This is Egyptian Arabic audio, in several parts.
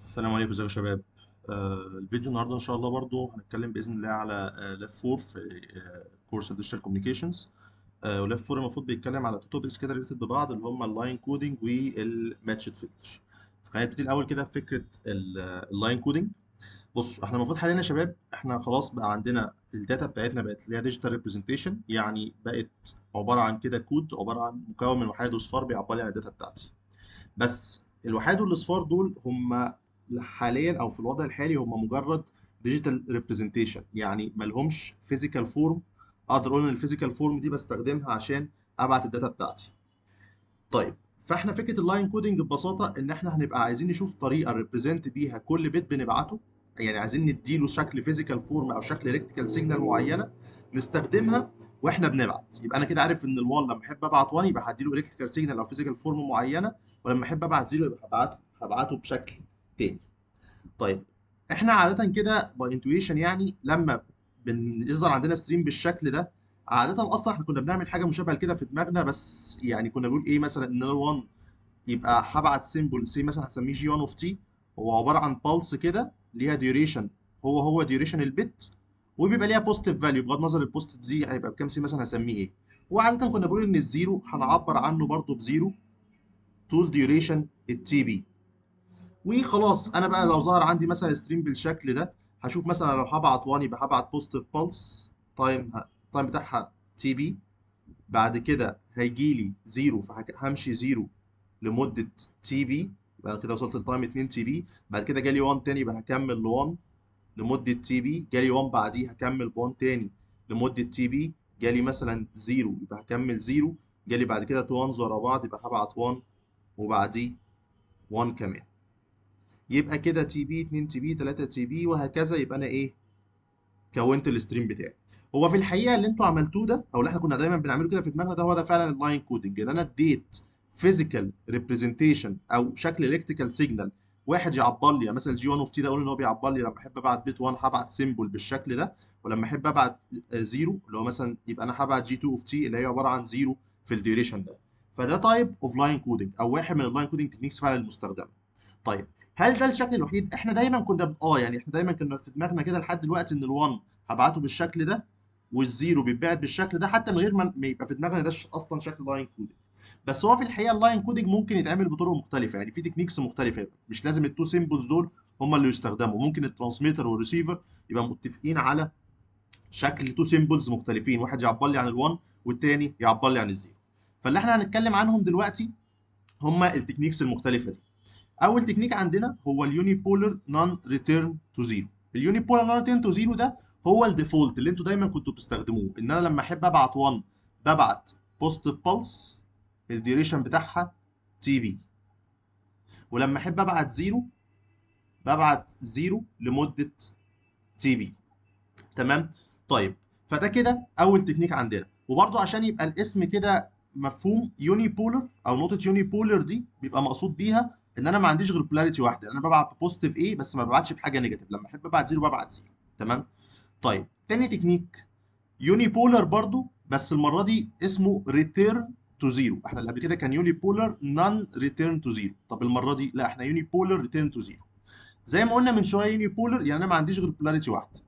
السلام عليكم ازيكم يا شباب آه الفيديو النهارده ان شاء الله برضو هنتكلم باذن الله على لاف 4 في كورس ديجيتال كوميونيكيشنز ولاف 4 المفروض بيتكلم على تو توبكس كده ريليتد ببعض اللي هم اللاين كودنج والماتشد فلتر فخلينا نبتدي الاول كده بفكره اللاين كودنج بص احنا المفروض حاليا يا شباب احنا خلاص بقى عندنا الداتا بتاعتنا بقت اللي هي ديجيتال ريبريزنتيشن يعني بقت عباره عن كده كود عباره عن مكون من وحيد وصفار بيعبر لي عن الداتا بتاعتي بس الوحيد والاصفار دول هم حاليا او في الوضع الحالي هم مجرد ديجيتال ريبريزنتيشن يعني ما لهمش فيزيكال فورم اقدر اقول ان الفيزيكال فورم دي بستخدمها عشان ابعت الداتا بتاعتي طيب فاحنا فكره اللاين كودنج ببساطه ان احنا هنبقى عايزين نشوف طريقه ريبريزنت بيها كل بيت بنبعته يعني عايزين نديله شكل فيزيكال فورم او شكل الكتريكال سيجنال معينه نستخدمها واحنا بنبعت يبقى انا كده عارف ان الوان لما احب ابعت 1 يبقى هديله الكتريكال سيجنال او فيزيكال فورم معينه ولما احب ابعت 0 يبقى هبعته هبعته بشكل تاني طيب احنا عاده كده باي انتويشن يعني لما بيظهر عندنا ستريم بالشكل ده عاده اصلا احنا كنا بنعمل حاجه مشابهه لكده في دماغنا بس يعني كنا بنقول ايه مثلا ان ال1 يبقى هبعت سيمبل سي مثلا هسميه جي 1 اوف تي هو عباره عن بالس كده ليها ديوريشن هو هو ديوريشن البت وبيبقى ليها بوزيتيف فاليو بغض النظر البوزيتيف دي هيبقى بكام سي مثلا هسميه ايه وعاده كنا بنقول ان الزيرو هنعبر عنه برضه بزيرو طول ديوريشن التي بي وخلاص انا بقى لو ظهر عندي مثلا ستريم بالشكل ده هشوف مثلا لو هبعت 1 يبقى هبعت بوزيتيف بالس تايم التايم بتاعها تي بي بعد كده هيجي لي 0 فهمشي 0 لمده تي بي يبقى انا كده وصلت لتايم 2 تي بي بعد كده جالي 1 تاني يبقى هكمل ل 1 لمده تي بي جالي 1 بعديه هكمل ب 1 تاني لمده تي بي جالي مثلا 0 يبقى هكمل 0 جالي بعد كده 2 1 ورا بعض يبقى هبعت 1 وبعديه 1 كمان يبقى كده تي بي 2 تي بي 3 تي بي وهكذا يبقى انا ايه كونت الستريم بتاعي هو في الحقيقه اللي انتوا عملتوه ده او اللي احنا كنا دايما بنعمله كده في دماغنا ده هو ده فعلا اللاين كودنج ان انا اديت فيزيكال ريبريزنتيشن او شكل الكتريكال سيجنال واحد يعبر لي مثلا جي 1 اوف تي ده اقول ان هو بيعبر لي لما احب ابعت بيت 1 هبعت سيمبل بالشكل ده ولما احب ابعت 0 اللي هو مثلا يبقى انا هبعت جي 2 اوف تي اللي هي عباره عن 0 في الديوريشن ده فده تايب اوف لاين كودنج او واحد من اللاين كودنج تكنيكس فعلا المستخدمه طيب هل ده الشكل الوحيد احنا دايما كنا ب... اه يعني احنا دايما كنا في دماغنا كده لحد دلوقتي ان ال1 هبعته بالشكل ده والزيرو بيتبعت بالشكل ده حتى من غير ما يبقى في دماغنا ده اصلا شكل لاين كودنج بس هو في الحقيقه اللاين كودنج ممكن يتعمل بطرق مختلفه يعني في تكنيكس مختلفه مش لازم التو سيمبلز دول هم اللي يستخدموا ممكن الترانسميتر والريسيفر يبقى متفقين على شكل تو سيمبلز مختلفين واحد يعبر لي عن ال1 والتاني يعبر لي عن الزيرو فاللي احنا هنتكلم عنهم دلوقتي هم التكنيكس المختلفه دي اول تكنيك عندنا هو اليوني بولر نون ريتيرن تو زيرو اليوني بولر نون ريتيرن تو زيرو ده هو الديفولت اللي انتوا دايما كنتوا بتستخدموه ان انا لما احب ابعت 1 ببعت بوزيتيف بالس الديوريشن بتاعها تي بي ولما احب ابعت 0 ببعت 0 لمده تي بي تمام طيب فده كده اول تكنيك عندنا وبرده عشان يبقى الاسم كده مفهوم يوني بولر او نقطه يوني بولر دي بيبقى مقصود بيها ان انا ما عنديش غير بولاريتي واحده انا ببعت بوزيتيف ايه بس ما ببعتش بحاجه نيجاتيف لما احب ابعت زيرو ببعت زيرو تمام طيب تاني تكنيك يوني بولر برضو بس المره دي اسمه ريتيرن تو زيرو احنا اللي قبل كده كان يوني بولر نون ريتيرن تو زيرو طب المره دي لا احنا يوني بولر ريتيرن تو زيرو زي ما قلنا من شويه يوني بولر يعني انا ما عنديش غير بولاريتي واحده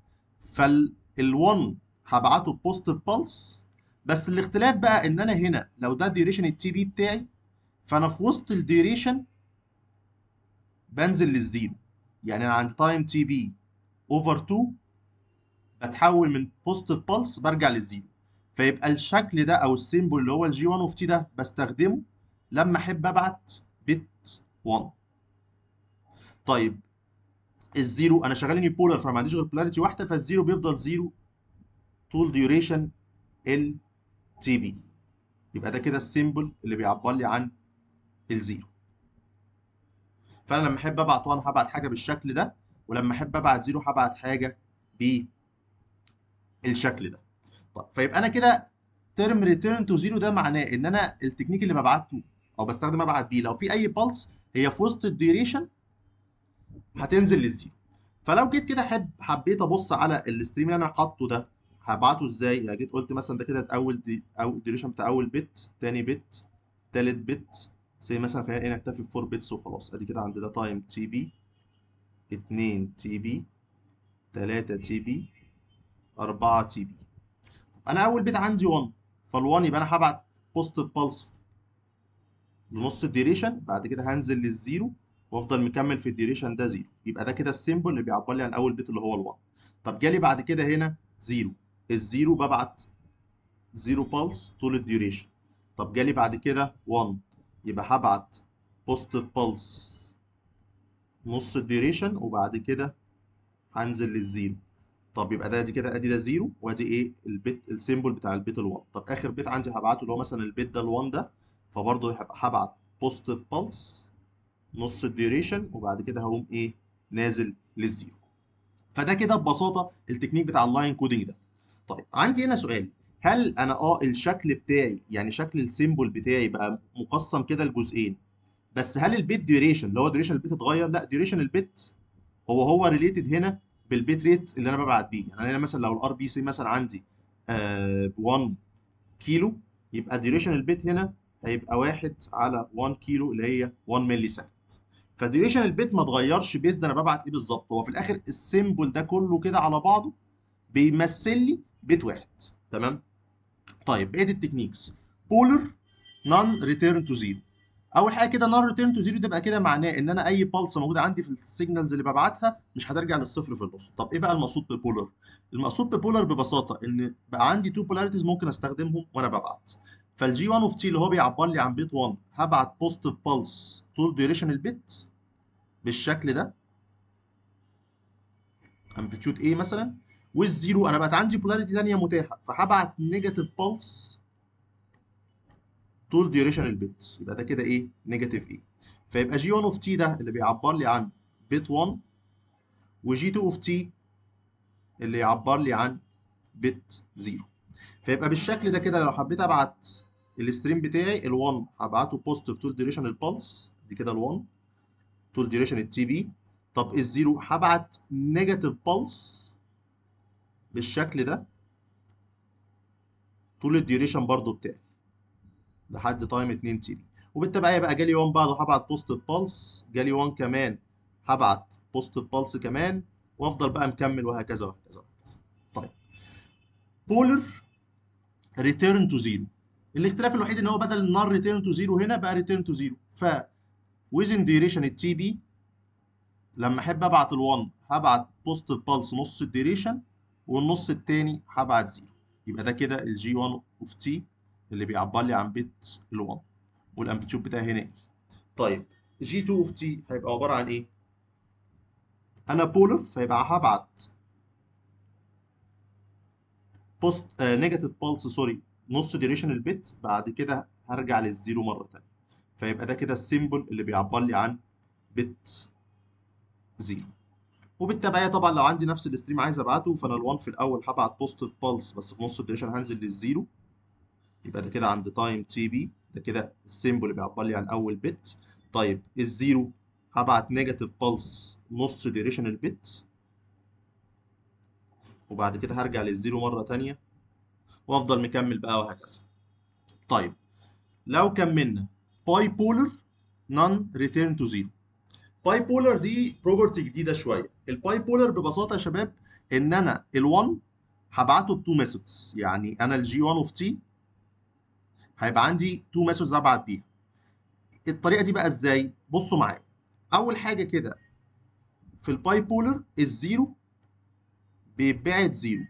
فال1 هبعته بوزيتيف بالس بس الاختلاف بقى ان انا هنا لو ده الديوريشن التي بي بتاعي فانا في وسط الديوريشن بنزل للزيرو يعني انا عند تايم تي بي اوفر 2 بتحول من بوزيتيف بالس برجع للزيرو فيبقى الشكل ده او السيمبل اللي هو الجي 1 اوف تي ده بستخدمه لما احب ابعت بت 1 طيب الزيرو انا شغال بولر فما عنديش غير بولاريتي واحده فالزيرو بيفضل زيرو طول ديوريشن ال تي بي يبقى ده كده السيمبل اللي بيعبر لي عن الزيرو فانا لما احب ابعت 1 هبعت حاجه بالشكل ده ولما احب ابعت 0 هبعت حاجه بالشكل ده طيب فيبقى انا كده ترم ريتيرن تو 0 ده معناه ان انا التكنيك اللي ببعته او بستخدم ابعت بيه لو في اي بالس هي في وسط الديوريشن هتنزل للزيرو فلو جيت كده حب حبيت ابص على الستريم اللي انا حاطه ده هبعته ازاي يعني جيت قلت مثلا ده كده اول دي او الديوريشن بتاع اول بت تاني بت تالت بت زي مثلا خلينا نكتفي ب 4 بيتس وخلاص ادي كده عند ده تايم تي بي 2 تي بي 3 تي بي 4 تي بي انا اول بيت عندي 1 فال1 يبقى انا هبعت بوزيتيف بالس لنص الديوريشن بعد كده هنزل للزيرو وافضل مكمل في الديوريشن ده زيرو يبقى ده كده السيمبل اللي بيعبر لي عن اول بيت اللي هو ال1 طب جالي بعد كده هنا زيرو الزيرو ببعت زيرو بالس طول الديوريشن طب جالي بعد كده 1 يبقى هبعت بوزيتيف بالس نص الديوريشن وبعد كده هنزل للزيرو طب يبقى ده دي كده ادي ده زيرو وادي ايه البيت السيمبل بتاع البيت ال1 طب اخر بيت عندي هبعته اللي هو مثلا البيت ده ال1 ده فبرضه هبقى هبعت بوزيتيف بالس نص الديوريشن وبعد كده هقوم ايه نازل للزيرو فده كده ببساطه التكنيك بتاع اللاين كودنج ده طيب عندي هنا سؤال هل انا اه الشكل بتاعي يعني شكل السيمبل بتاعي بقى مقسم كده لجزئين بس هل البيت ديوريشن اللي هو ديوريشن البيت اتغير لا ديوريشن البيت هو هو ريليتد هنا بالبيت ريت اللي انا ببعت بيه يعني انا مثلا لو الار بي سي مثلا عندي آه 1 كيلو يبقى ديوريشن البيت هنا هيبقى 1 على 1 كيلو اللي هي 1 ملي سكند فديوريشن البيت ما اتغيرش بيزد انا ببعت ايه بالظبط هو في الاخر السيمبل ده كله كده على بعضه بيمثل لي بيت واحد تمام طيب ايه دي التكنيكس بولر نون ريتيرن تو زيرو اول حاجه كده نون ريتيرن تو زيرو ده بقى كده معناه ان انا اي بالس موجوده عندي في السيجنالز اللي ببعتها مش هترجع للصفر في النص طب ايه بقى المقصود ببولر المقصود ببولر ببساطه ان بقى عندي تو بولاريتيز ممكن استخدمهم وانا ببعت فالجي 1 اوف تي اللي هو بيعبر لي عن بيت 1 هبعت بوزيتيف بالس طول ديوريشن البيت بالشكل ده امبليتيود A مثلا والزيرو انا بقت عندي بولاريتي ثانيه متاحه فهبعت نيجاتيف بالس طول ديوريشن البيت يبقى ده كده ايه نيجاتيف A فيبقى جي 1 اوف تي ده اللي بيعبر لي عن بيت 1 وجي 2 اوف تي اللي يعبر لي عن بت 0 فيبقى بالشكل ده كده لو حبيت ابعت الستريم بتاعي ال1 هبعته بوزيتيف طول ديوريشن البلس دي كده ال1 طول ديوريشن التي بي طب الزيرو هبعت نيجاتيف بلس بالشكل ده طول الديوريشن برضو بتاعي لحد تايم 2 تي بي وبالتبعيه بقى جالي 1 بعده هبعت بوزيتيف بالس جالي 1 كمان هبعت بوزيتيف بالس كمان وافضل بقى مكمل وهكذا وهكذا وهكذا طيب بولر ريتيرن تو زيرو الاختلاف الوحيد ان هو بدل النار ريتيرن تو زيرو هنا بقى ريتيرن تو زيرو ف ويزن ديوريشن التي بي لما احب ابعت ال1 هبعت بوزيتيف بالس نص الديوريشن والنص التاني هبعت زيرو يبقى ده كده الجي 1 اوف تي اللي بيعبر لي عن بت ال1 والامبليتيود بتاعي هنا ايه طيب جي 2 اوف تي هيبقى عباره عن ايه انا بولر فيبقى هبعت بوست آه نيجاتيف بالس سوري نص ديوريشن البت بعد كده هرجع للزيرو مره ثانيه فيبقى ده كده السيمبل اللي بيعبر لي عن بت زيرو وبالتبعيه طبعا لو عندي نفس الستريم عايز ابعته فانا ال1 في الاول هبعت بوزيتيف بالس بس في نص الديوريشن هنزل للزيرو يبقى ده كده عند تايم تي بي ده كده السيمبل اللي بيعبر لي عن اول بت طيب الزيرو هبعت نيجاتيف بالس نص ديوريشن البت وبعد كده هرجع للزيرو مره ثانيه وافضل مكمل بقى وهكذا طيب لو كملنا باي بولر نون ريتيرن تو زيرو باي بولر دي بروبرتي جديده شويه الباي بولر ببساطه يا شباب ان انا ال1 هبعته بتو ميثودز يعني انا الجي 1 اوف تي هيبقى عندي تو ميثودز ابعت بيها الطريقه دي بقى ازاي بصوا معايا اول حاجه كده في الباي بولر الزيرو بيتبعت زيرو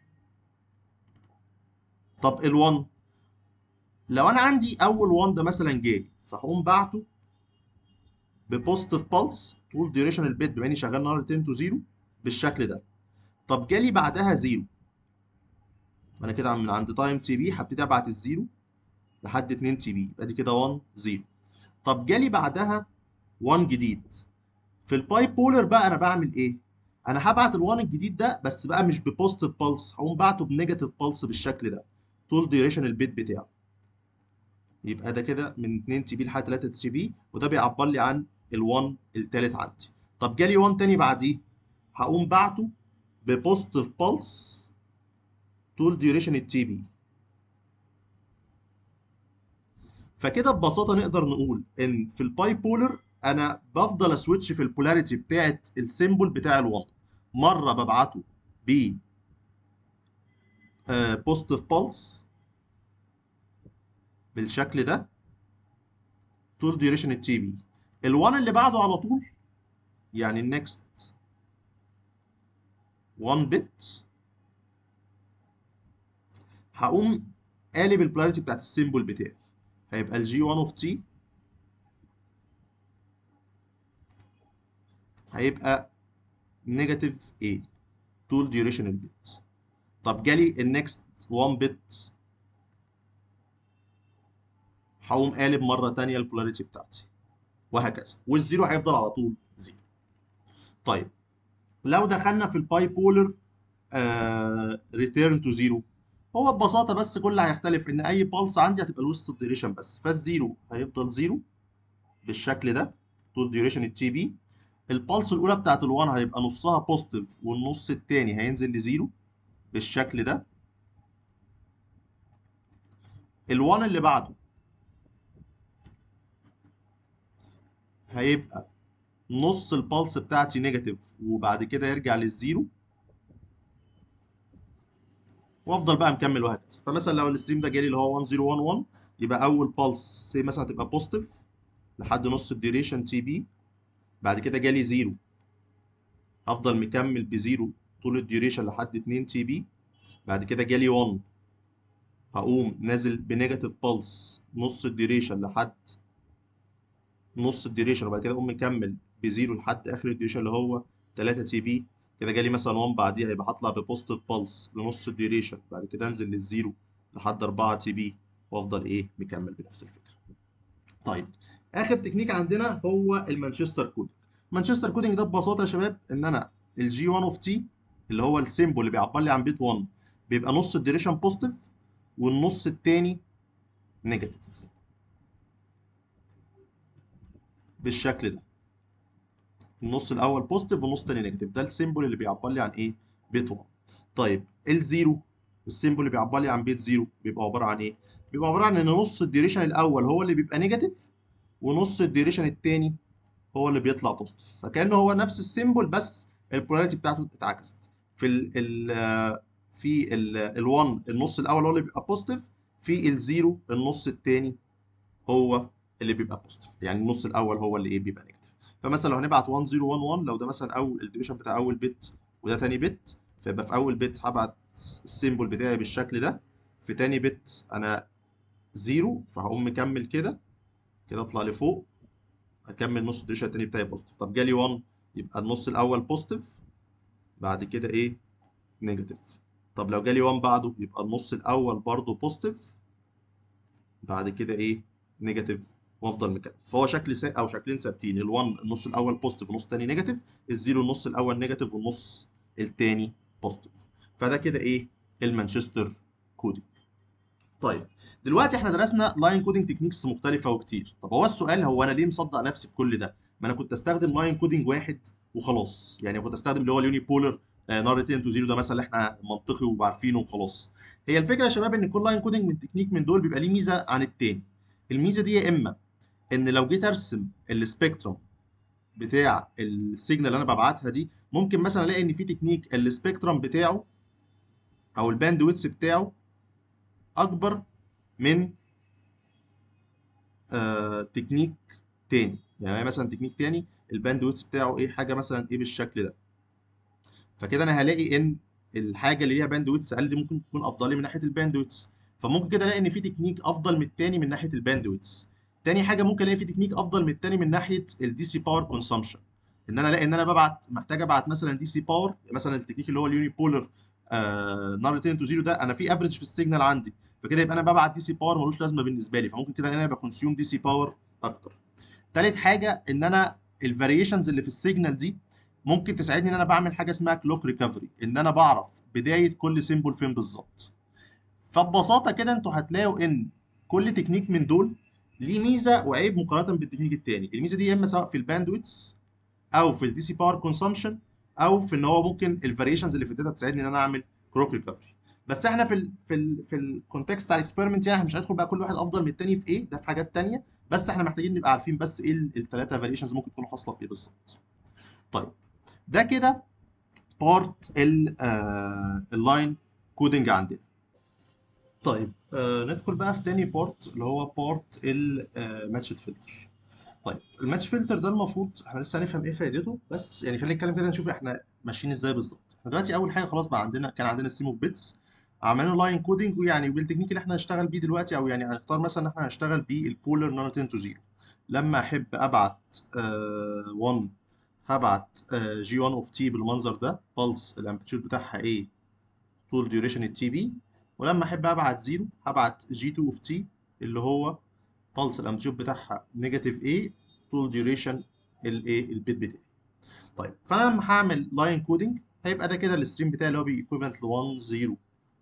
طب ال1 لو انا عندي اول 1 ده مثلا جالي فهقوم بعته ببوزيتيف بالس طول ديوريشن البيت بما اني شغال نهار 10 تو 0 بالشكل ده طب جالي بعدها زيرو انا كده من عند تايم تي بي هبتدي ابعت الزيرو لحد 2 تي بي يبقى دي كده 1 0 طب جالي بعدها 1 جديد في الباي بولر بقى انا بعمل ايه انا هبعت ال1 الجديد ده بس بقى مش ببوزيتيف بالس هقوم بعته بنيجاتيف بالس بالشكل ده طول ديوريشن البيت بتاعه يبقى ده كده من 2 تي بي لحد 3 تي بي وده بيعبر لي عن ال1 التالت عندي طب جالي 1 تاني بعديه هقوم بعته ببوزيتيف بالس طول ديوريشن التي بي فكده ببساطه نقدر نقول ان في الباي بولر انا بفضل اسويتش في البولاريتي بتاعت السيمبل بتاع ال1 مره ببعته ب بوزيتيف بالس بالشكل ده طول ديوريشن التي بي ال1 اللي بعده على طول يعني النكست 1 بت هقوم قالب البولاريتي بتاعت السيمبل بتاعي هيبقى الجي 1 اوف تي هيبقى نيجاتيف A طول ديوريشن البت طب جالي النكست 1 بت هقوم قالب مره ثانيه البولاريتي بتاعتي وهكذا والزيرو هيفضل على طول زيرو طيب لو دخلنا في الباي بولر ريتيرن تو زيرو هو ببساطه بس كل اللي هيختلف ان اي بالس عندي هتبقى الوسط الديوريشن بس فالزيرو هيفضل زيرو بالشكل ده طول ديوريشن التي بي البلس الاولى بتاعت ال1 هيبقى نصها بوزيتيف والنص التاني هينزل لزيرو بالشكل ده ال1 اللي بعده هيبقى نص البلس بتاعتي نيجاتيف وبعد كده يرجع للزيرو وافضل بقى مكمل وهكذا فمثلا لو الستريم ده جالي اللي هو 1011 يبقى اول بلس سي مثلا تبقى بوزيتيف لحد نص الديوريشن تي بي بعد كده جالي زيرو هفضل مكمل بزيرو طول الديوريشن لحد 2 تي بي بعد كده جالي 1 هقوم نازل بنيجاتيف بلس نص الديوريشن لحد نص الديوريشن وبعد كده اقوم مكمل بزيرو لحد اخر الديوريشن اللي هو 3 تي بي كده جالي مثلا 1 بعديها يبقى هطلع ببوزيتيف بلس لنص الديوريشن بعد كده انزل للزيرو لحد 4 تي بي وافضل ايه مكمل بنفس الفكره. طيب اخر تكنيك عندنا هو المانشستر كودنج. مانشستر كودنج ده ببساطه يا شباب ان انا الجي 1 اوف تي اللي هو السيمبل اللي بيعبر لي عن بيت 1 بيبقى نص الديوريشن بوزيتيف والنص التاني نيجاتيف بالشكل ده النص الاول بوزيتيف والنص التاني نيجاتيف ده السيمبل اللي بيعبر لي عن ايه بيت 1 طيب الزيرو السيمبل اللي بيعبر لي عن بيت 0 بيبقى عباره عن ايه بيبقى عباره عن ان نص الديوريشن الاول هو اللي بيبقى نيجاتيف ونص الديوريشن التاني هو اللي بيطلع بوزيتيف فكانه هو نفس السيمبل بس البولاريتي بتاعته اتعكست في ال ال في ال1 النص الاول هو اللي بيبقى بوزيتيف في الزيرو النص التاني هو اللي بيبقى بوزيتيف يعني النص الاول هو اللي ايه بيبقى نيجاتيف فمثلا لو هنبعت 1011 لو ده مثلا اول الديوريشن بتاع اول بت وده تاني بت فيبقى في اول بت هبعت السيمبل بتاعي بالشكل ده في تاني بت انا زيرو فهقوم مكمل كده كده اطلع لفوق اكمل نص الديوريشن التاني بتاعي بوزيتيف طب جالي 1 يبقى النص الاول بوزيتيف بعد كده ايه نيجاتيف طب لو جالي 1 بعده يبقى النص الاول برضه بوزيتيف بعد كده ايه نيجاتيف وافضل مكمل فهو شكل سا... او شكلين ثابتين ال1 النص الاول بوزيتيف والنص الثاني نيجاتيف الزيرو النص الاول نيجاتيف والنص الثاني بوزيتيف فده كده ايه المانشستر كودينج طيب دلوقتي احنا درسنا لاين كودينج تكنيكس مختلفه وكتير طب هو السؤال هو انا ليه مصدق نفسي بكل ده ما انا كنت استخدم لاين كودينج واحد وخلاص يعني كنت استخدم اللي هو اليوني بولر نار ريتين تو زيرو ده مثلا اللي احنا منطقي وعارفينه وخلاص هي الفكره يا شباب ان كل لاين كودينج من تكنيك من دول بيبقى ليه ميزه عن التاني الميزه دي يا اما ان لو جيت ارسم السبيكترم بتاع السيجنال اللي انا ببعتها دي ممكن مثلا الاقي ان في تكنيك السبيكترم بتاعه او الباند ويتس بتاعه اكبر من آه تكنيك تاني يعني مثلا تكنيك تاني الباند ويتس بتاعه ايه حاجه مثلا ايه بالشكل ده فكده انا هلاقي ان الحاجه اللي ليها باند ويتس اقل دي ممكن تكون افضل لي من ناحيه الباند ويتس فممكن كده الاقي ان في تكنيك افضل من التاني من ناحيه الباند ويتس تاني حاجه ممكن الاقي في تكنيك افضل من التاني من ناحيه الدي سي باور كونسامشن ان انا الاقي ان انا ببعت محتاج ابعت مثلا دي سي باور مثلا التكنيك اللي هو اليوني بولر آه نار 10 تو 0 ده انا في افريج في السيجنال عندي فكده يبقى انا ببعت دي سي باور ملوش لازمه بالنسبه لي فممكن كده ان انا بكونسيوم دي سي باور اكتر تالت حاجه ان انا الفاريشنز اللي في السيجنال دي ممكن تساعدني ان انا بعمل حاجه اسمها كلوك ريكفري ان انا بعرف بدايه كل سيمبل فين بالظبط فببساطه كده انتوا هتلاقوا ان كل تكنيك من دول ليه ميزه وعيب مقارنه بالتكنيك التاني الميزه دي يا اما سواء في الباندويتس او في الدي سي باور كونسامشن او في ان هو ممكن الفاريشنز اللي في الداتا تساعدني ان انا اعمل كلوك ريكفري بس احنا في ال في ال في الكونتكست بتاع الاكسبيرمنت يعني احنا مش هندخل بقى كل واحد افضل من التاني في ايه ده في حاجات تانيه بس احنا محتاجين نبقى عارفين بس ايه الثلاثه فاريشنز ممكن تكونوا حاصله في ايه بالظبط طيب ده كده بارت اللاين كودنج عندنا طيب آه ندخل بقى في تاني بارت اللي هو بارت الماتشد فلتر طيب الماتش فلتر ده المفروض احنا لسه هنفهم ايه فائدته بس يعني خلينا نتكلم كده نشوف احنا ماشيين ازاي بالظبط احنا دلوقتي اول حاجه خلاص بقى عندنا كان عندنا ستريم اوف بيتس عملنا لاين كودنج ويعني بالتكنيك اللي احنا هنشتغل بيه دلوقتي او يعني هنختار مثلا ان احنا هنشتغل بالبولر نون 10 تو 0 لما احب ابعت 1 هبعت جي 1 اوف تي بالمنظر ده بلس الامبليتيود بتاعها ايه طول ديوريشن التي بي ولما احب ابعت 0 هبعت جي 2 اوف تي اللي هو بلس الامبليتيود بتاعها نيجاتيف ايه طول ديوريشن الايه البيت بتاعي طيب فانا لما هعمل لاين كودنج هيبقى ده كده الستريم بتاعي اللي هو بيكويفالنت ل 1 0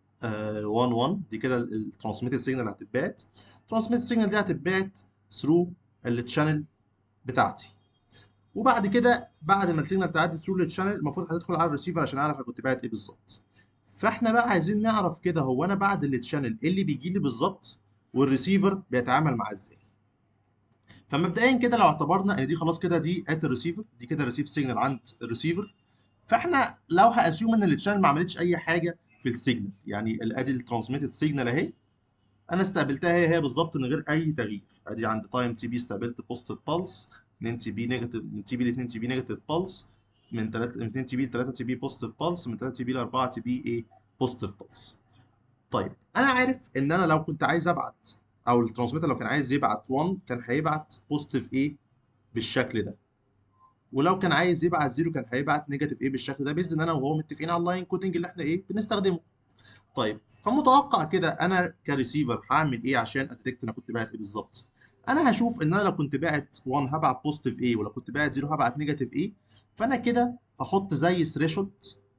1 1 دي كده الترانسميتد سيجنال هتتبعت الترانسميتد سيجنال دي هتتبعت ثرو التشانل بتاعتي وبعد كده بعد ما السيجنال تعدي ثرو التشانل المفروض هتدخل على الريسيفر عشان اعرف انا كنت باعت ايه بالظبط فاحنا بقى عايزين نعرف كده هو انا بعد التشانل ايه اللي بيجي لي بالظبط والريسيفر بيتعامل معاه ازاي فمبدئيا كده لو اعتبرنا ان دي خلاص كده دي ات الريسيفر دي كده ريسيف سيجنال عند الريسيفر فاحنا لو هاسيوم ان التشانل ما عملتش اي حاجه في السيجنال يعني ادي الترانسميتد سيجنال اهي انا استقبلتها هي هي بالظبط من غير اي تغيير ادي عند تايم تي بي استقبلت بوزيتيف بالس 2 تي بي نيجاتيف من تي بي ل 2 تي بي نيجاتيف بالس من 3 من 2 تي بي ل 3 تي بي بوزيتيف بالس من 3 تي بي ل 4 تي بي ايه بوزيتيف بالس طيب انا عارف ان انا لو كنت عايز ابعت او الترانسميتر لو كان عايز يبعت 1 كان هيبعت بوزيتيف ايه بالشكل ده ولو كان عايز يبعت 0 كان هيبعت نيجاتيف ايه بالشكل ده باذن انا وهو متفقين على اللاين كودنج اللي احنا ايه بنستخدمه طيب فمتوقع كده انا كريسيفر هعمل ايه عشان اتدكت انا كنت باعت ايه بالظبط انا هشوف ان انا لو كنت باعت 1 هبعت بوزيتيف ايه ولو كنت باعت 0 هبعت نيجاتيف ايه فانا كده هحط زي ثريشولد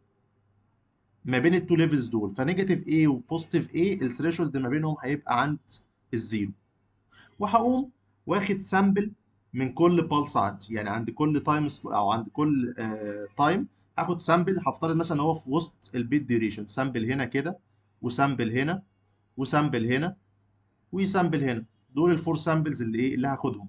ما بين التو ليفلز دول فنيجاتيف ايه وبوزيتيف ايه الثريشولد ما بينهم هيبقى عند الزيرو وهقوم واخد سامبل من كل بالس عندي يعني عند كل تايم او عند كل تايم آه هاخد سامبل هفترض مثلا ان هو في وسط البيت ديوريشن سامبل هنا كده وسامبل هنا وسامبل هنا وسامبل هنا دول الفور سامبلز اللي ايه اللي هاخدهم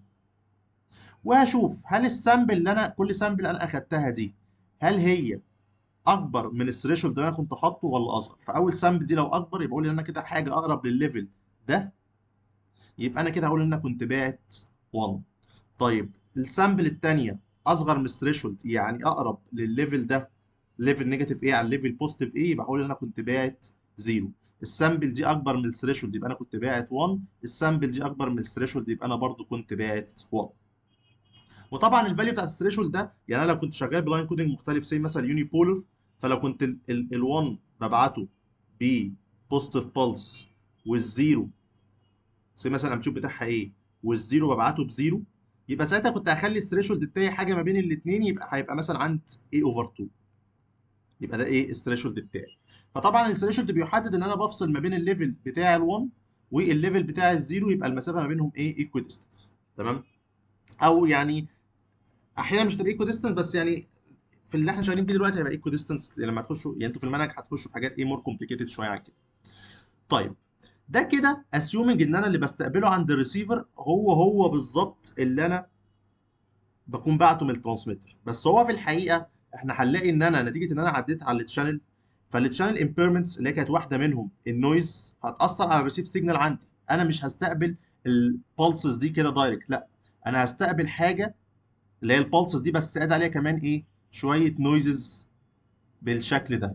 وهشوف هل السامبل اللي انا كل سامبل انا اخدتها دي هل هي اكبر من الثريشولد اللي انا كنت حاطه ولا اصغر فاول سامبل دي لو اكبر يبقى اقول ان انا كده حاجه اقرب للليفل ده يبقى انا كده هقول ان انا كنت باعت 1 طيب السامبل الثانيه اصغر من الثريشولد يعني اقرب للليفل ده ليفل نيجاتيف ايه على الليفل بوزيتيف ايه يبقى هقول ان انا كنت باعت 0 السامبل دي اكبر من الثريشولد يبقى انا كنت باعت 1 السامبل دي اكبر من الثريشولد يبقى انا برضو كنت باعت 1 وطبعا الفاليو بتاعت الثريشولد ده يعني انا لو كنت شغال بلاين كودنج مختلف زي مثلا يوني بولر فلو كنت ال1 ببعته ببوزيتيف بالس والزيرو زي مثلا الامبليتيود بتاعها ايه والزيرو ببعته بزيرو يبقى ساعتها كنت هخلي الثريشولد بتاعي حاجه ما بين الاثنين يبقى هيبقى مثلا عند a اوفر 2 يبقى ده ايه الثريشولد بتاعي فطبعا الثريشولد بيحدد ان انا بفصل ما بين الليفل بتاع ال1 والليفل بتاع الزيرو يبقى المسافه ما بينهم ايه ايكو ديستنس تمام او يعني احيانا مش تبقى ايكو ديستنس بس يعني في اللي احنا شغالين بيه دلوقتي هيبقى ايكو ديستنس لما تخشوا يعني انتوا في المنهج هتخشوا في حاجات ايه مور كومبليكيتد شويه عن كده طيب ده كده اسيومنج ان انا اللي بستقبله عند الريسيفر هو هو بالظبط اللي انا بكون بعته من الترانسميتر بس هو في الحقيقه احنا هنلاقي ان انا نتيجه ان انا عديت على التشانل فالتشانل امبيرمنتس اللي هي كانت واحده منهم النويز هتاثر على الريسيف سيجنال عندي انا مش هستقبل البالسز دي كده دايركت لا انا هستقبل حاجه اللي هي البالسز دي بس زائد عليها كمان ايه شويه نويزز بالشكل ده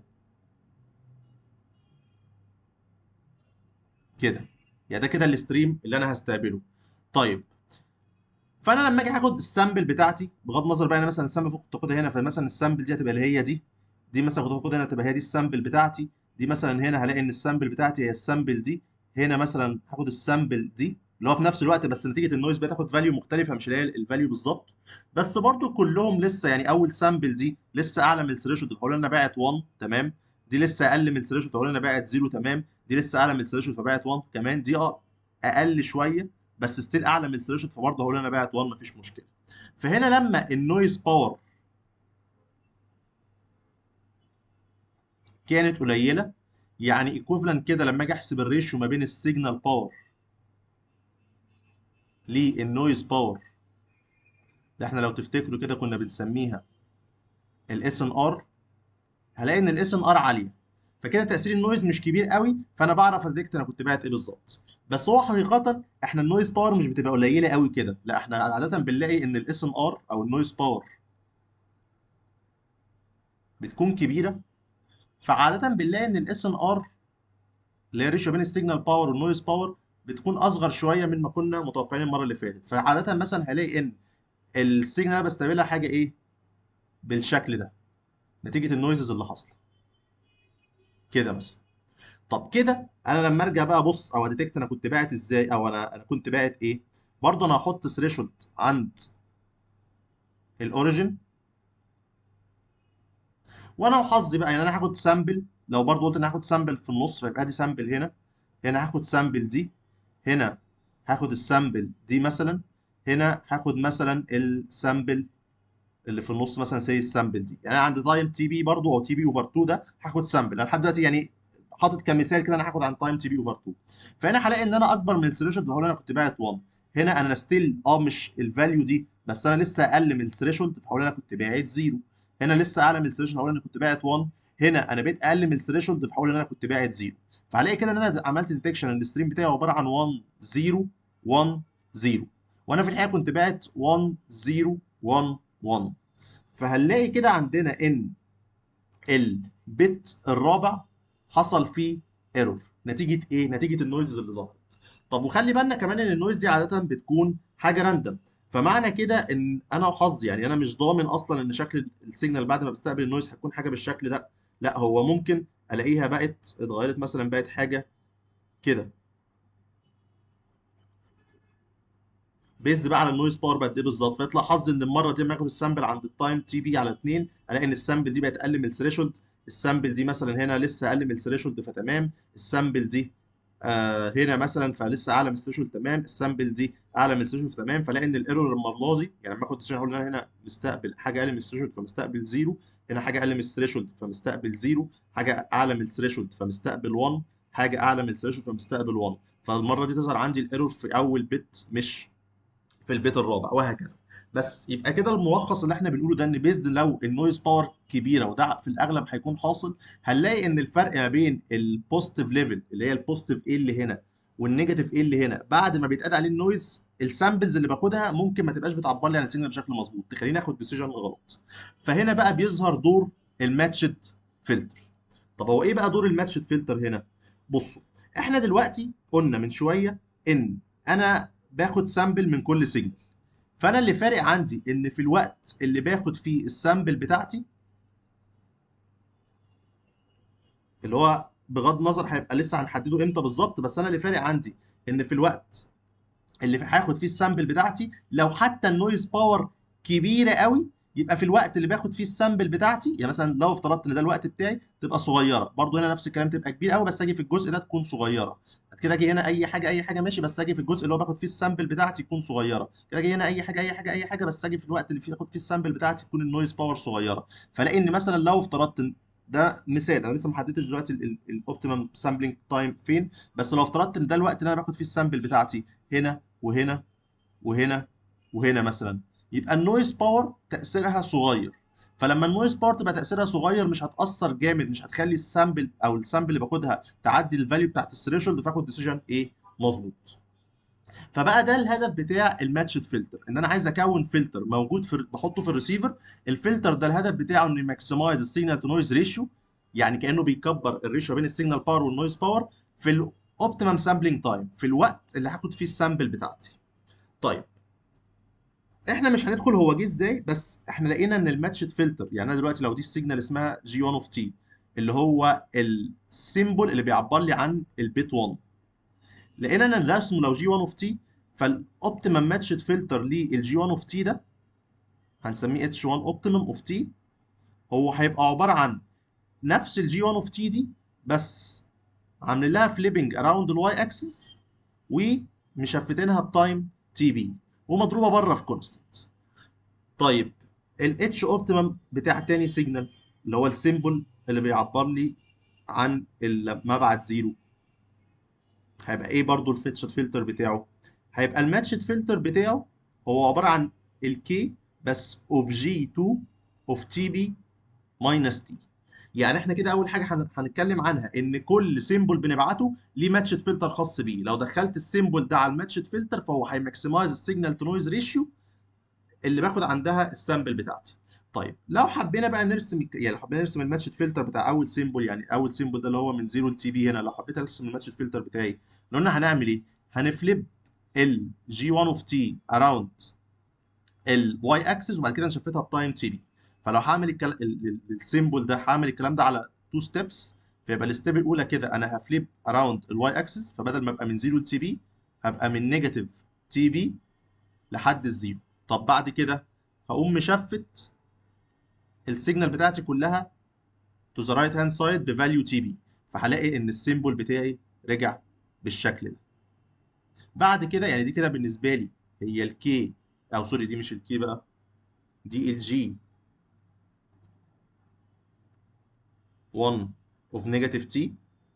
كده يعني ده كده الستريم اللي انا هستقبله طيب فانا لما اجي هاخد السامبل بتاعتي بغض النظر بقى انا مثلا السامبل كنت تاخدها هنا فمثلا السامبل دي هتبقى اللي هي دي دي مثلا كنت باخدها هنا تبقى هي دي السامبل بتاعتي دي مثلا هنا هلاقي ان السامبل بتاعتي هي السامبل دي هنا مثلا هاخد السامبل دي اللي هو في نفس الوقت بس نتيجه النويز بتاخد فاليو مختلفه مش اللي هي الفاليو بالظبط بس برضو كلهم لسه يعني اول سامبل دي لسه اعلى من الثريشولد هقول انا باعت 1 تمام دي لسه اقل من الثريشولد هقول انا باعت 0 تمام دي لسه اعلى من الثريشولد فباعت 1 كمان دي اه اقل شويه بس ستيل اعلى من الثريشولد فبرضه هقول انا باعت 1 مفيش مشكله فهنا لما النويز باور كانت قليله يعني ايكوفلنت كده لما اجي احسب الريشيو ما بين السيجنال باور للنويز باور ده احنا لو تفتكروا كده كنا بنسميها الاس ان ار هلاقي ان الاس ان ار عاليه فكده تاثير النويز مش كبير قوي فانا بعرف اديكت انا كنت باعت ايه بالظبط بس هو حقيقه احنا النويز باور مش بتبقى قليله قوي كده لا احنا عاده بنلاقي ان الاس ان ار او النويز باور بتكون كبيره فعاده بنلاقي ان الاس ان ار اللي هي الريشيو بين السيجنال باور والنويز باور بتكون اصغر شويه من ما كنا متوقعين المره اللي فاتت فعاده مثلا هلاقي ان السيجنال اللي انا بستقبلها حاجه ايه بالشكل ده نتيجه النويزز اللي حاصله كده مثلا طب كده انا لما ارجع بقى ابص او اديتكت انا كنت باعت ازاي او انا انا كنت باعت ايه برضه انا هحط ثريشولد عند الاوريجن وانا وحظي بقى يعني انا هاخد سامبل لو برضه قلت ان هاخد سامبل في النص فيبقى دي سامبل هنا هنا هاخد سامبل دي هنا هاخد السامبل دي مثلا هنا هاخد مثلا السامبل اللي في النص مثلا زي السامبل دي يعني انا عند تايم تي بي برضه او تي بي اوفر 2 ده هاخد سامبل انا لحد دلوقتي يعني حاطط كمثال كده انا هاخد عن تايم تي بي اوفر 2 فهنا هلاقي ان انا اكبر من الثريشولد فهقول انا كنت باعت 1 هنا انا ستيل اه مش الفاليو دي بس انا لسه اقل من الثريشولد فهقول انا كنت باعت 0 هنا لسه اعلى من الثريشولد فهقول انا كنت باعت 1 هنا انا بقيت اقل من الثريشولد فهقول ان انا كنت باعت 0 فهلاقي كده ان انا عملت ديتكشن ان الستريم بتاعي عباره عن 1 0 1 0 وانا في الحقيقه كنت باعت 1 0 1 1 فهنلاقي كده عندنا ان البت الرابع حصل فيه ايرور نتيجه ايه نتيجه النويز اللي ظهرت طب وخلي بالنا كمان ان النويز دي عاده بتكون حاجه راندم فمعنى كده ان انا وحظي يعني انا مش ضامن اصلا ان شكل السيجنال بعد ما بستقبل النويز هتكون حاجه بالشكل ده لا هو ممكن الاقيها بقت اتغيرت مثلا بقت حاجه كده بيزد بقى على النويز باور بقد ايه بالظبط فيطلع حظي ان المره دي لما اخد السامبل عند التايم تي بي على 2 الاقي ان السامبل دي بقت اقل من الثريشولد السامبل دي مثلا هنا لسه اقل من الثريشولد فتمام السامبل دي آه هنا مثلا فلسه اعلى من الثريشولد تمام السامبل دي اعلى من الثريشولد تمام فلاقي ان الايرور المره دي يعني لما اخد الثريشولد اقول انا هنا مستقبل حاجه اقل من الثريشولد فمستقبل زيرو هنا حاجه اقل من الثريشولد فمستقبل زيرو حاجه اعلى من الثريشولد فمستقبل 1 حاجه اعلى من الثريشولد فمستقبل 1 فالمره دي تظهر عندي الايرور في اول بت مش في البيت الرابع وهكذا بس يبقى كده الملخص اللي احنا بنقوله ده ان بيزد لو النويز باور كبيره وده في الاغلب هيكون حاصل هنلاقي ان الفرق ما بين البوزيتيف ليفل اللي هي البوزيتيف ايه اللي هنا والنيجاتيف ايه اللي هنا بعد ما بيتقاد عليه النويز السامبلز اللي باخدها ممكن ما تبقاش بتعبر لي عن السيجنال بشكل مظبوط تخليني اخد ديسيجن غلط فهنا بقى بيظهر دور الماتشد فلتر طب هو ايه بقى دور الماتشد فلتر هنا بصوا احنا دلوقتي قلنا من شويه ان انا باخد سامبل من كل سيجنال فانا اللي فارق عندي ان في الوقت اللي باخد فيه السامبل بتاعتي اللي هو بغض النظر هيبقى لسه هنحدده امتى بالظبط بس انا اللي فارق عندي ان في الوقت اللي هاخد فيه السامبل بتاعتي لو حتى النويز باور كبيره قوي يبقى في الوقت اللي باخد فيه السامبل بتاعتي يعني مثلا لو افترضت ان ده الوقت بتاعي تبقى صغيره برضو هنا نفس الكلام تبقى كبير قوي بس اجي في الجزء ده تكون صغيره كده اجي هنا اي حاجه اي حاجه ماشي بس اجي في الجزء اللي هو باخد فيه السامبل بتاعتي يكون صغيره كده اجي هنا اي حاجه اي حاجه اي حاجه بس اجي في الوقت اللي فيه اخد فيه السامبل بتاعتي تكون النويز باور صغيره فلاقي ان مثلا لو افترضت إن ده مثال انا لسه ما حددتش دلوقتي الاوبتيمم سامبلنج تايم فين بس لو افترضت ان ده الوقت اللي انا باخد فيه السامبل بتاعتي هنا وهنا وهنا وهنا مثلا يبقى النويز باور تاثيرها صغير فلما النويز باور تبقى تاثيرها صغير مش هتاثر جامد مش هتخلي السامبل او السامبل اللي باخدها تعدي الفاليو بتاعت الثريشولد فاخد ديسيجن ايه مظبوط فبقى ده الهدف بتاع الماتشد فلتر ان انا عايز اكون فلتر موجود في بحطه في الريسيفر الفلتر ده الهدف بتاعه انه يماكسمايز السيجنال تو نويز ريشيو يعني كانه بيكبر الريشيو بين السيجنال باور والنويز باور في الاوبتيمم سامبلنج تايم في الوقت اللي هاخد فيه السامبل بتاعتي طيب احنا مش هندخل هو جه ازاي بس احنا لقينا ان الماتشد فلتر يعني انا دلوقتي لو دي السيجنال اسمها جي 1 اوف تي اللي هو السيمبل اللي بيعبر لي عن البيت 1 لقينا ان ده اسمه لو جي 1 اوف تي فالاوبتيمم ماتشد فلتر للجي 1 اوف تي ده هنسميه اتش 1 اوبتيمم اوف تي هو هيبقى عباره عن نفس الجي 1 اوف تي دي بس عاملين لها فليبنج اراوند الواي اكسس ومشفتينها بتايم تي بي ومضروبه بره في كونستنت طيب الاتش اوبتيمم بتاع تاني سيجنال اللي هو السيمبل اللي بيعبر لي عن المبعد زيرو هيبقى ايه برضو الفيتشد فلتر بتاعه هيبقى الماتشد فلتر بتاعه هو عباره عن الكي بس اوف جي 2 اوف تي بي ماينس تي يعني احنا كده اول حاجه هن- هنتكلم عنها ان كل سيمبل بنبعته ليه ماتشد فلتر خاص بيه لو دخلت السيمبل ده على الماتشد فلتر فهو هيماكسمايز السيجنال تو نويز ريشيو اللي باخد عندها السامبل بتاعتي طيب لو حبينا بقى نرسم الك- يعني لو حبينا نرسم الماتشد فلتر بتاع اول سيمبل يعني اول سيمبل ده اللي هو من 0 لتي بي هنا لو حبيت ارسم الماتشد فلتر بتاعي قلنا هنعمل ايه هنفليب ال جي 1 اوف تي اراوند الواي اكسس وبعد كده نشفتها بتايم تي بي فلو هعمل الكل... ال- ال- السيمبل ده هعمل الكلام ده على تو ستيبس فيبقى الستيب الاولى كده انا هفليب اراوند الواي اكسس فبدل ما ابقى من 0 لتي بي هبقى من نيجاتيف تي بي لحد الزيرو طب بعد كده هقوم مشفت السيجنال بتاعتي كلها تو ذا رايت هاند سايد بفاليو تي بي فهلاقي ان السيمبل بتاعي رجع بالشكل ده بعد كده يعني دي كده بالنسبه لي هي الكي او سوري دي مش الكي بقى دي الجي 1 اوف نيجاتيف تي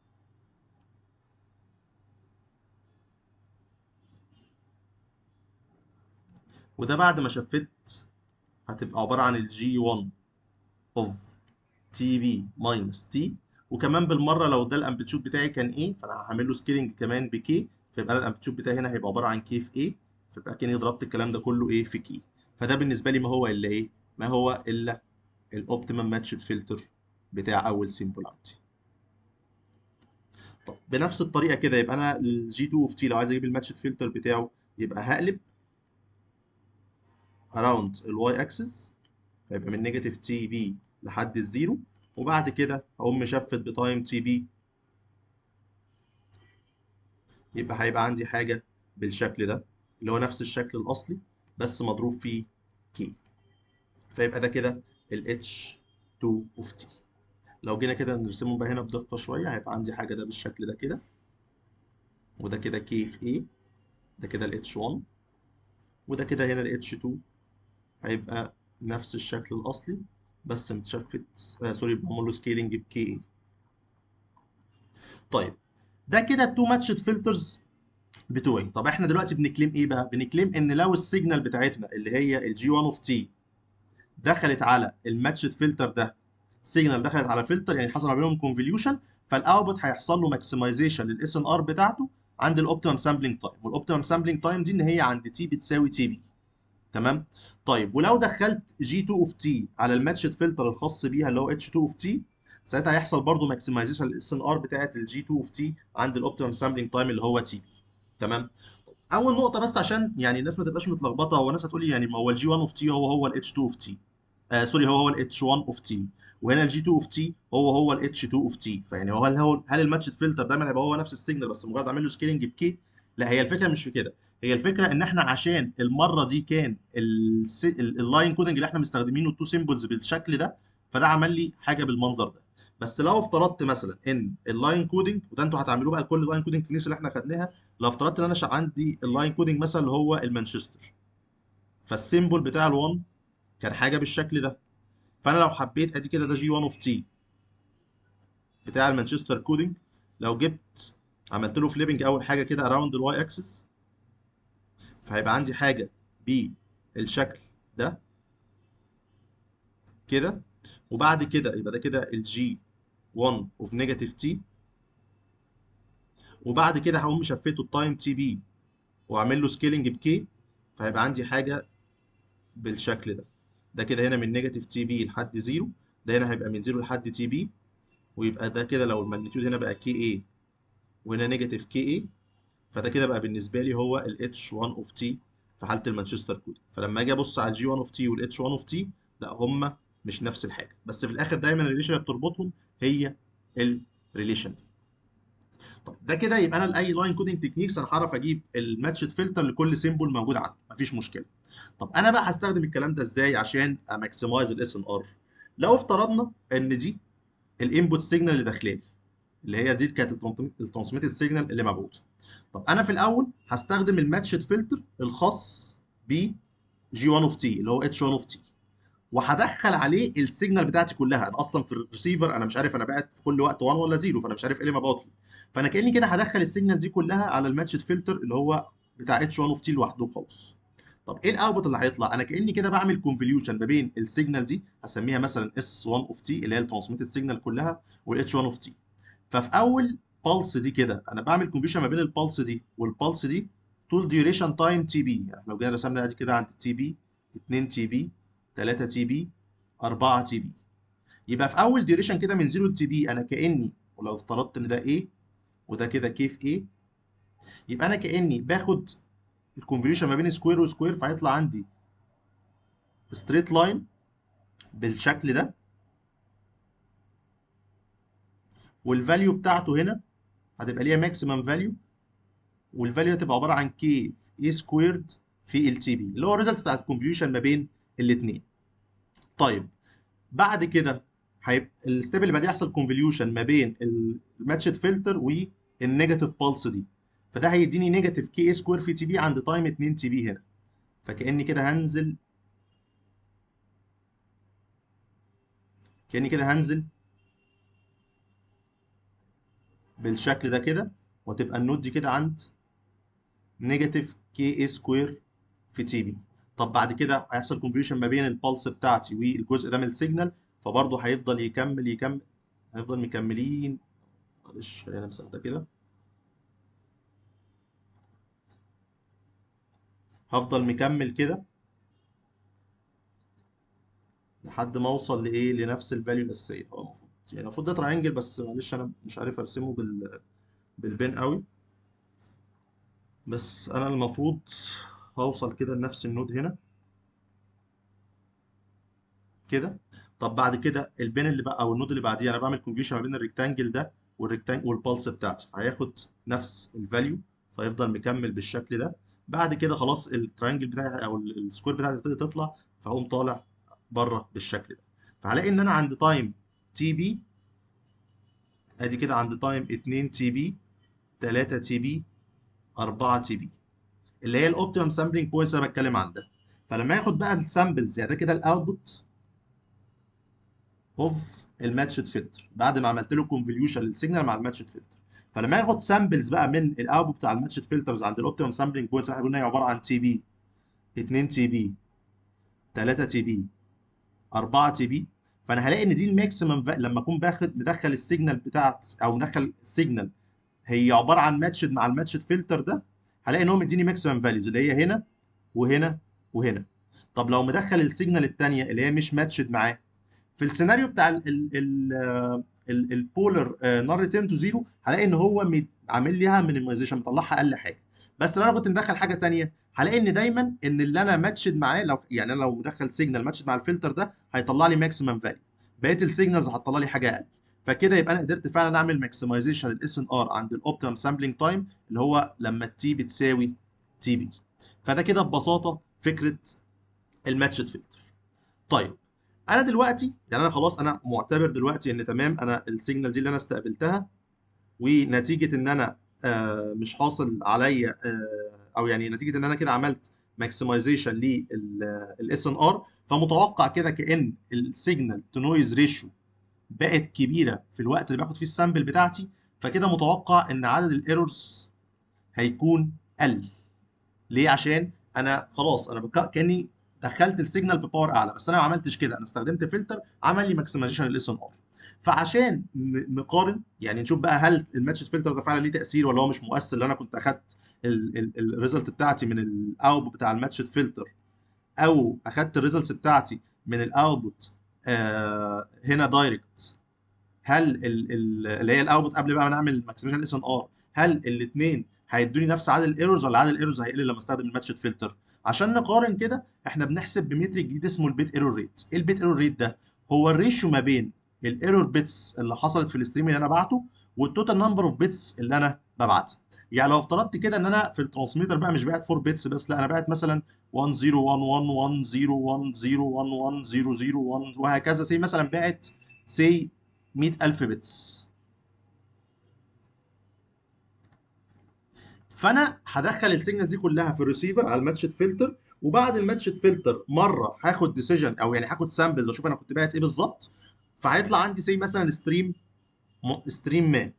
وده بعد ما شفت هتبقى عباره عن الجي 1 اوف تي بي ماينس تي وكمان بالمره لو ده الامبليتيود بتاعي كان ايه فانا هعمل له سكيلنج كمان بكي فيبقى الامبليتيود بتاعي هنا هيبقى عباره عن كي في ايه فيبقى كاني ضربت الكلام ده كله ايه في كي فده بالنسبه لي ما هو الا ايه ما هو الا الاوبتيمم ماتشد فلتر بتاع اول سيمبل عندي طب بنفس الطريقه كده يبقى انا الجي 2 اوف تي لو عايز اجيب الماتشد فلتر بتاعه يبقى هقلب اراوند الواي اكسس فيبقى من نيجاتيف تي بي لحد الزيرو وبعد كده هقوم مشفت بتايم تي بي يبقى هيبقى عندي حاجه بالشكل ده اللي هو نفس الشكل الاصلي بس مضروب فيه كي فيبقى ده كده ال H2 of T لو جينا كده نرسمهم بقى هنا بدقة شوية هيبقى عندي حاجة ده بالشكل ده كده وده كده K في A ده كده ال H1 وده كده هنا ال H2 هيبقى نفس الشكل الأصلي بس متشفت آه سوري معمول له سكيلنج ب KA طيب ده كده التو ماتشد فلترز بتوعي طب احنا دلوقتي بنكلم ايه بقى بنكلم ان لو السيجنال بتاعتنا اللي هي الجي 1 اوف تي دخلت على الماتشد فلتر ده سيجنال دخلت على فلتر يعني حصل ما بينهم كونفوليوشن فالاوتبوت هيحصل له ماكسمايزيشن للاس ان ار بتاعته عند الاوبتيمم سامبلنج تايم والاوبتيمم سامبلنج تايم دي ان هي عند تي بتساوي تي بي تمام طيب ولو دخلت جي 2 اوف تي على الماتشد فلتر الخاص بيها اللي هو اتش 2 اوف تي ساعتها هيحصل برضه ماكسمايزيشن للاس ان ار بتاعت الجي 2 اوف تي عند الاوبتيمم سامبلنج تايم اللي هو تي بي تمام اول نقطه بس عشان يعني الناس ما تبقاش متلخبطه هو الناس هتقول لي يعني ما هو الجي 1 اوف تي هو هو الاتش 2 اوف تي آه سوري هو هو الاتش 1 اوف تي وهنا الجي 2 اوف تي هو هو الاتش 2 اوف تي فيعني هو هل هو هل الماتشد فلتر دايما هيبقى هو نفس السيجنال بس مجرد اعمل له سكيلنج بكي لا هي الفكره مش في كده هي الفكره ان احنا عشان المره دي كان اللاين كودنج اللي احنا مستخدمينه التو سيمبلز بالشكل ده فده عمل لي حاجه بالمنظر ده بس لو افترضت مثلا ان اللاين كودنج وده انتوا هتعملوه بقى لكل اللاين كودنج تكنيكس اللي احنا خدناها لو افترضت ان انا شا- عندي اللاين كودنج مثلا اللي هو المانشستر فالسيمبل بتاع ال1 كان حاجه بالشكل ده فانا لو حبيت ادي كده ده جي 1 اوف تي بتاع المانشستر كودنج لو جبت عملت له فليبنج اول حاجه كده اراوند الواي اكسس فهيبقى عندي حاجه بالشكل ده كده وبعد كده يبقى ده كده الجي 1 اوف نيجاتيف تي وبعد كده هقوم مشفته التايم تي بي واعمل له سكيلنج بكي فهيبقى عندي حاجه بالشكل ده ده كده هنا من نيجاتيف تي بي لحد زيرو ده هنا هيبقى من زيرو لحد تي بي ويبقى ده كده لو الماجنتيود هنا بقى كي اي وهنا نيجاتيف كي اي فده كده بقى بالنسبه لي هو ال H1 اوف تي في حاله المانشستر كود فلما اجي ابص على الجي 1 اوف تي وال H1 اوف تي لا هم مش نفس الحاجه بس في الاخر دايما الريليشن اللي بتربطهم هي الريليشن دي طيب ده كده يبقى انا لاي لاين كودنج تكنيكس انا هعرف اجيب الماتشد فلتر لكل سيمبل موجود عندي مفيش مشكله طب انا بقى هستخدم الكلام ده ازاي عشان اماكسمايز الاس ان ار لو افترضنا ان دي الانبوت سيجنال اللي داخله لي اللي هي دي كانت الترانسميتد سيجنال اللي مبعوثه طب انا في الاول هستخدم الماتشد فلتر الخاص ب جي 1 اوف تي اللي هو اتش 1 اوف تي وهدخل عليه السيجنال بتاعتي كلها انا اصلا في الريسيفر انا مش عارف انا باعت في كل وقت 1 ولا 0 فانا مش عارف ايه اللي مبعوت لي فانا كاني كده هدخل السيجنال دي كلها على الماتشد فلتر اللي هو بتاع اتش 1 اوف تي لوحده خالص طب ايه الاوتبوت اللي هيطلع انا كاني كده بعمل كونفوليوشن ما بين السيجنال دي هسميها مثلا اس 1 اوف تي اللي هي الترانسميتد سيجنال كلها والاتش 1 اوف تي ففي اول بالس دي كده انا بعمل كونفوليوشن ما بين البالس دي والبالس دي طول ديوريشن تايم تي بي يعني لو جينا رسمنا دي كده عند تي بي 2 تي بي 3 تي بي 4 تي بي يبقى في اول ديوريشن كده من 0 لتي بي انا كاني ولو افترضت ان ده A وده كده كي في A يبقى انا كاني باخد الكونفوليوشن ما بين سكوير وسكوير فهيطلع عندي ستريت لاين بالشكل ده والفاليو بتاعته هنا هتبقى ليها ماكسيمم فاليو والفاليو هتبقى عباره عن كي اي سكويرد في ال تي بي اللي هو الريزلت بتاع الكونفوليوشن ما بين الاثنين طيب بعد كده هيبقى الستيب اللي بعديه يحصل كونفوليوشن ما بين الماتشد فلتر والنيجاتيف بالس دي فده هيديني نيجاتيف كي اي سكوير في تي بي عند تايم 2 تي بي هنا فكاني كده هنزل كاني كده هنزل بالشكل ده كده وتبقى النوت دي كده عند نيجاتيف كي اي سكوير في تي بي طب بعد كده هيحصل كونفوليوشن ما بين البلس بتاعتي والجزء ده من السيجنال فبرضه هيفضل يكمل يكمل هيفضل مكملين معلش خلينا نمسح ده كده هفضل مكمل كده لحد ما اوصل لايه لنفس الفاليو الاساسيه هو المفروض يعني المفروض ده تراينجل بس معلش انا مش عارف ارسمه بال بالبين قوي بس انا المفروض هوصل كده لنفس النود هنا كده طب بعد كده البين اللي بقى او النود اللي بعديه انا بعمل كونفيوشن ما بين الريكتانجل ده والريكتانجل والبلس بتاعتي هياخد نفس الفاليو فيفضل مكمل بالشكل ده بعد كده خلاص التراينجل بتاعي او السكوير بتاعي تبتدي تطلع فهقوم طالع بره بالشكل ده فهلاقي ان انا عند تايم تي بي ادي كده عند تايم 2 تي بي 3 تي بي 4 تي بي اللي هي الاوبتيمم سامبلنج بوينتس انا بتكلم عن ده فلما ياخد بقى السامبلز يعني ده كده الاوتبوت اوف الماتشد فلتر بعد ما عملت له كونفوليوشن للسيجنال مع الماتشد فلتر فلما ياخد سامبلز بقى من الاوتبوت بتاع الماتشد فلترز عند الاوبتيمم سامبلنج بوينتس احنا قلنا هي عباره عن تي بي 2 تي بي 3 تي بي 4 تي بي فانا هلاقي ان دي الماكسيمم لما اكون باخد مدخل السيجنال بتاعت او مدخل السيجنال هي عباره عن ماتشد مع الماتشد فلتر ده هلاقي ان هو مديني ماكسيمم فاليوز اللي هي هنا وهنا وهنا طب لو مدخل السيجنال الثانيه اللي هي مش ماتشد معاه في السيناريو بتاع البولر نار ريتيرن تو زيرو هلاقي ان هو عامل ليها مينيمايزيشن مطلعها اقل حاجه بس لو انا كنت مدخل حاجه ثانيه هلاقي ان دايما ان اللي انا ماتشد معاه لو يعني انا لو مدخل سيجنال ماتشد مع الفلتر ده هيطلع لي ماكسيمم فاليو بقيه السيجنالز هتطلع لي حاجه اقل فكده يبقى انا قدرت فعلا اعمل ماكسمايزيشن للاس ان ار عند الاوبتيمم سامبلنج تايم اللي هو لما التي بتساوي تي بي فده كده ببساطه فكره الماتشد فلتر طيب انا دلوقتي يعني انا خلاص انا معتبر دلوقتي ان تمام انا السيجنال دي اللي انا استقبلتها ونتيجه ان انا آه مش حاصل عليا آه او يعني نتيجه ان انا كده عملت ماكسمايزيشن للاس ان ار فمتوقع كده كان السيجنال تو نويز ريشيو بقت كبيره في الوقت اللي باخد فيه السامبل بتاعتي فكده متوقع ان عدد الايرورز هيكون قل ليه عشان انا خلاص انا بك... كاني دخلت السيجنال بباور اعلى بس انا ما عملتش كده انا استخدمت فلتر عمل لي ماكسمايزيشن للاس ان ار فعشان نقارن يعني نشوف بقى هل الماتش فلتر ده فعلا ليه تاثير ولا هو مش مؤثر اللي انا كنت اخدت الريزلت بتاعتي من الاوتبوت بتاع الماتش فلتر او اخدت الريزلتس بتاعتي من الاوتبوت آه هنا دايركت هل ال ال اللي هي الاوتبوت قبل بقى ما نعمل ماكسمايزيشن اس ان ار هل الاثنين هيدوني نفس عدد الايرورز ولا عدد الايرورز هيقل لما استخدم الماتش فلتر عشان نقارن كده احنا بنحسب بمترك جديد اسمه البيت ايرور ريت ايه البيت ايرور ريت ده هو الريشيو ما بين الايرور بيتس اللي حصلت في الستريم اللي انا بعته والتوتال نمبر اوف بيتس اللي انا ببعتها يعني لو افترضت كده ان انا في الترانسميتر بقى مش باعت 4 بيتس بس لا انا باعت مثلا 101110101000 وهكذا سي مثلا باعت سي 100000 بيتس فانا هدخل السيجنال دي كلها في الريسيفر على الماتشد فلتر وبعد الماتشد فلتر مره هاخد ديسيجن او يعني هاخد سامبلز واشوف انا كنت باعت ايه بالظبط فهيطلع عندي سي مثلا ستريم ستريم ما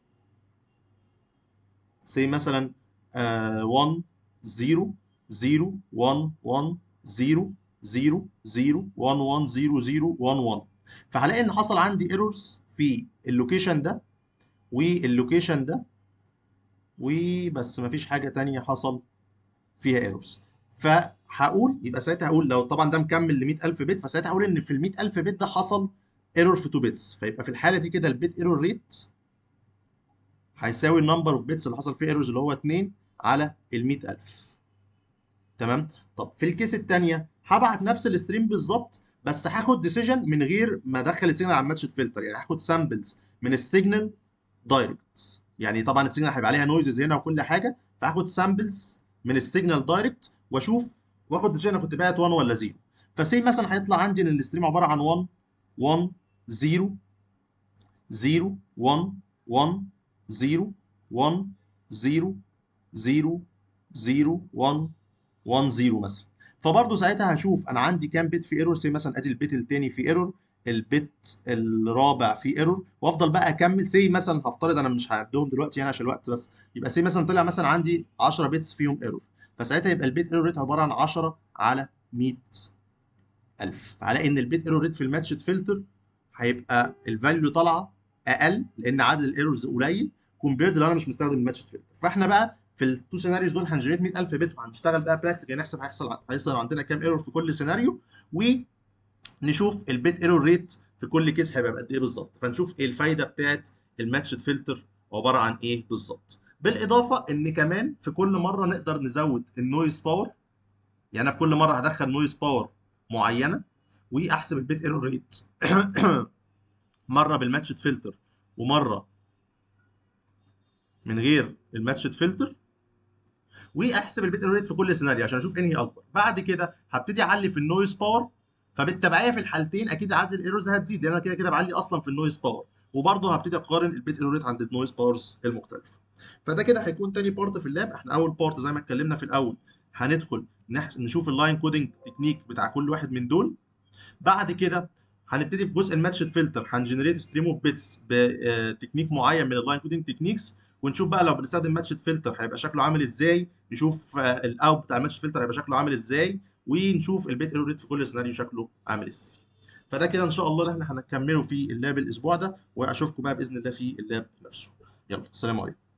سي مثلا آه 1 0 0 1 1 0 0 0 1 1 0 0 1 1 فهلاقي ان حصل عندي ايرورز في اللوكيشن ده واللوكيشن ده وبس مفيش حاجه تانية حصل فيها ايرورز فهقول يبقى ساعتها هقول لو طبعا ده مكمل ل 100000 بت فساعتها هقول ان في ال 100000 بت ده حصل ايرور في 2 بتس فيبقى في الحاله دي كده البيت ايرور ريت هيساوي النمبر اوف بيتس اللي حصل فيه ايرورز اللي هو 2 على ال 100000 تمام طب في الكيس الثانيه هبعت نفس الستريم بالظبط بس هاخد ديسيجن من غير ما ادخل السيجنال على الماتش فلتر يعني هاخد سامبلز من السيجنال دايركت يعني طبعا السيجنال هيبقى عليها نويزز هنا وكل حاجه فهاخد سامبلز من السيجنال دايركت واشوف واخد ديسيجن انا كنت باعت 1 ولا 0 فسي مثلا هيطلع عندي ان الستريم عباره عن 1 1 0 0 1 1 0 1 0 0 0 1 1 0 مثلا فبرضه ساعتها هشوف انا عندي كام بت في ايرور سي مثلا ادي البت الثاني في ايرور البت الرابع في ايرور وافضل بقى اكمل سي مثلا هفترض انا مش هعدهم دلوقتي هنا عشان الوقت بس يبقى سي مثلا طلع مثلا عندي 10 بتس فيهم ايرور فساعتها يبقى البيت ايرور ريت عباره عن 10 على 100000 فهلاقي ان البيت ايرور ريت في الماتشد فلتر هيبقى الفاليو طالعه اقل لان عدد الايرورز قليل كومبيرد لو انا مش مستخدم الماتشد فلتر فاحنا بقى في التو سيناريوز دول هنجنريت 100000 بت وهنشتغل بقى براكتيكال نحسب هيحصل هيحصل عندنا كام ايرور في كل سيناريو ونشوف البيت ايرور ريت في كل كيس هيبقى قد ايه بالظبط فنشوف ايه الفايده بتاعت الماتشد فلتر عباره عن ايه بالظبط بالاضافه ان كمان في كل مره نقدر نزود النويز باور يعني انا في كل مره هدخل نويز باور معينه واحسب البيت ايرور ريت مره بالماتشد فلتر ومره من غير الماتشد فلتر واحسب البيت ايرور ريت في كل سيناريو عشان اشوف انهي اكبر بعد كده هبتدي اعلي في النويز باور فبالتبعيه في الحالتين اكيد عدد الايرورز هتزيد لان انا كده كده بعلي اصلا في النويز باور وبرضه هبتدي اقارن البيت ايرور ريت عند النويز باورز المختلفه فده كده هيكون تاني بارت في اللاب احنا اول بارت زي ما اتكلمنا في الاول هندخل نشوف اللاين كودنج تكنيك بتاع كل واحد من دول بعد كده هنبتدي في جزء الماتشد فلتر هنجنريت ستريم اوف بيتس بتكنيك معين من اللاين كودنج تكنيكس ونشوف بقى لو بنستخدم ماتشد فلتر هيبقى شكله عامل ازاي نشوف الاوت بتاع الماتشد فلتر هيبقى شكله عامل ازاي ونشوف البيت ايرور ريت في كل سيناريو شكله عامل ازاي فده كده ان شاء الله اللي احنا هنكمله في اللاب الاسبوع ده واشوفكم بقى باذن الله في اللاب نفسه يلا السلام عليكم